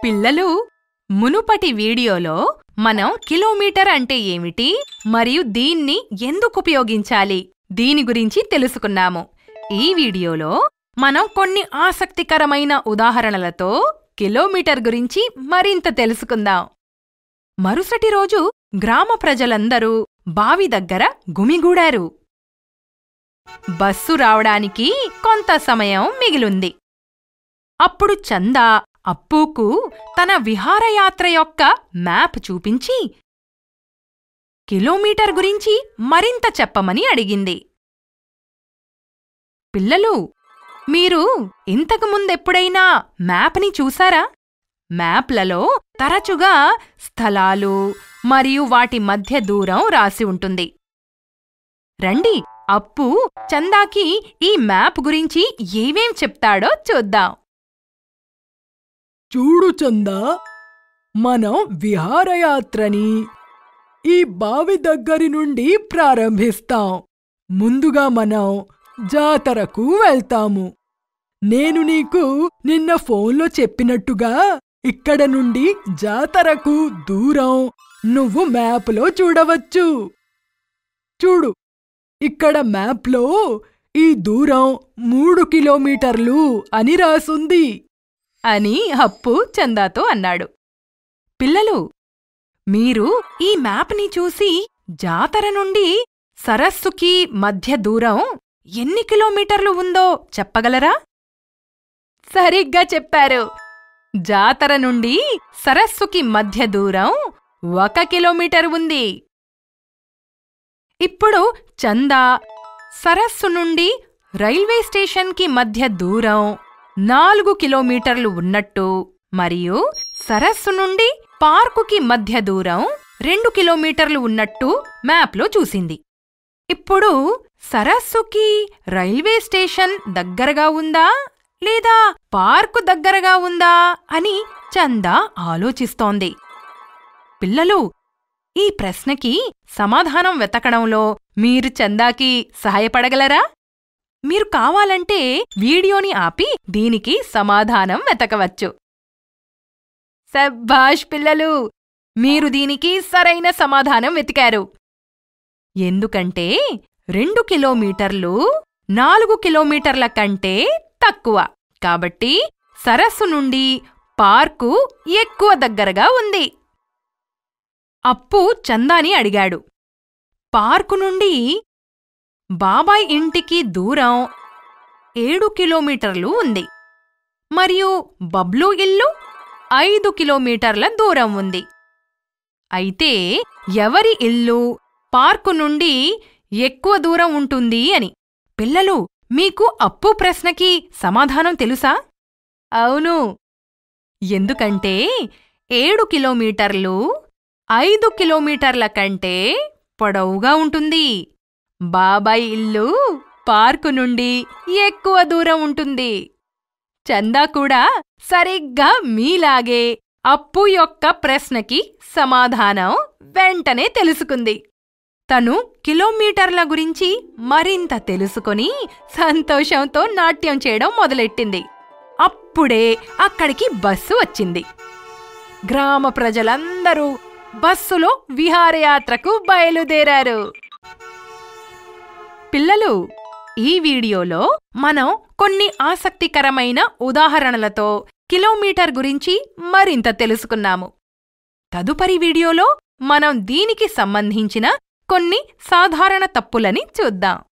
పిల్లలు మునుపటి వీడియోలో మనం కిలోమీటర్ అంటే ఏమిటి మరియు దీన్ని ఎందుకు ఉపయోగించాలి దీని గురించి తెలుసుకున్నాము ఈ వీడియోలో మనం కొన్ని ఆసక్తికరమైన ఉదాహరణలతో కిలోమీటర్ గురించి మరింత తెలుసుకుందాం మరుసటి రోజు గ్రామ ప్రజలందరూ బావి దగ్గర గుమిగూడారు బస్సు రావడానికి కొంత సమయం మిగిలుంది అప్పుడు చందా అప్పుకు తన విహారయాత్ర యొక్క మ్యాప్ చూపించి కిలోమీటర్ గురించి మరింత చెప్పమని అడిగింది పిల్లలు మీరు ఇంతకు ముందెప్పుడైనా మ్యాప్ని చూసారా మ్యాప్లలో తరచుగా స్థలాలు మరియు వాటి మధ్య దూరం రాసి ఉంటుంది రండి అప్పు చందాకి ఈ మ్యాప్ గురించి ఏవేం చెప్తాడో చూద్దాం చూడు చందా మనం విహారయాత్రని ఈ బావి దగ్గరి నుండి ప్రారంభిస్తాం ముందుగా మనం జాతరకు వెళ్తాము నేను నీకు నిన్న ఫోన్లో చెప్పినట్టుగా ఇక్కడ నుండి జాతరకు దూరం నువ్వు మ్యాప్లో చూడవచ్చు చూడు ఇక్కడ మ్యాప్లో ఈ దూరం మూడు కిలోమీటర్లు అని రాసుంది అని అప్పు చందాతో అన్నాడు పిల్లలు మీరు ఈ మ్యాప్ని చూసి జాతర నుండి సరస్సుకి మధ్య దూరం ఎన్ని కిలోమీటర్లు ఉందో చెప్పగలరా సరిగ్గా చెప్పారు జాతర నుండి సరస్సుకి మధ్య దూరం ఒక కిలోమీటర్ ఉంది ఇప్పుడు చందా సరస్సు నుండి రైల్వే స్టేషన్కి మధ్య దూరం నాలుగు కిలోమీటర్లు ఉన్నట్టు మరియు సరస్సు నుండి పార్కుకి మధ్య దూరం రెండు కిలోమీటర్లు ఉన్నట్టు మ్యాప్లో చూసింది ఇప్పుడు సరస్సుకి రైల్వే స్టేషన్ దగ్గరగా ఉందా లేదా పార్కు దగ్గరగా ఉందా అని చందా ఆలోచిస్తోంది పిల్లలు ఈ ప్రశ్నకి సమాధానం వెతకడంలో మీరు చందాకి సహాయపడగలరా మీరు కావాలంటే వీడియోని ఆపి దీనికి సమాధానం వెతకవచ్చు సబ్బాష్ పిల్లలు మీరు దీనికి సరైన సమాధానం వెతికారు ఎందుకంటే రెండు కిలోమీటర్లు నాలుగు కిలోమీటర్ల కంటే తక్కువ కాబట్టి సరస్సు నుండి పార్కు ఎక్కువ దగ్గరగా ఉంది అప్పు చందాని అడిగాడు పార్కు నుండి బాబాయ్ ఇంటికి దూరం ఏడు కిలోమీటర్లు ఉంది మరియు బబ్లు ఇల్లు ఐదు కిలోమీటర్ల దూరం ఉంది అయితే ఎవరి ఇల్లు పార్కు నుండి ఎక్కువ దూరం ఉంటుంది అని పిల్లలు మీకు అప్పు ప్రశ్నకి సమాధానం తెలుసా అవును ఎందుకంటే ఏడు కిలోమీటర్లు ఐదు కిలోమీటర్ల కంటే పొడవుగా ఉంటుంది బాబాయ్ ఇల్లు పార్కు నుండి ఎక్కువ దూరం ఉంటుంది చందా కూడా సరిగ్గా మీలాగే అప్పు యొక్క ప్రశ్నకి సమాధానం వెంటనే తెలుసుకుంది తను కిలోమీటర్ల గురించి మరింత తెలుసుకొని సంతోషంతో నాట్యం చేయడం మొదలెట్టింది అప్పుడే అక్కడికి బస్సు వచ్చింది గ్రామ ప్రజలందరూ బస్సులో విహారయాత్రకు బయలుదేరారు పిల్లలు ఈ వీడియోలో మనం కొన్ని ఆసక్తికరమైన ఉదాహరణలతో కిలోమీటర్ గురించి మరింత తెలుసుకున్నాము తదుపరి వీడియోలో మనం దీనికి సంబంధించిన కొన్ని సాధారణ తప్పులని చూద్దాం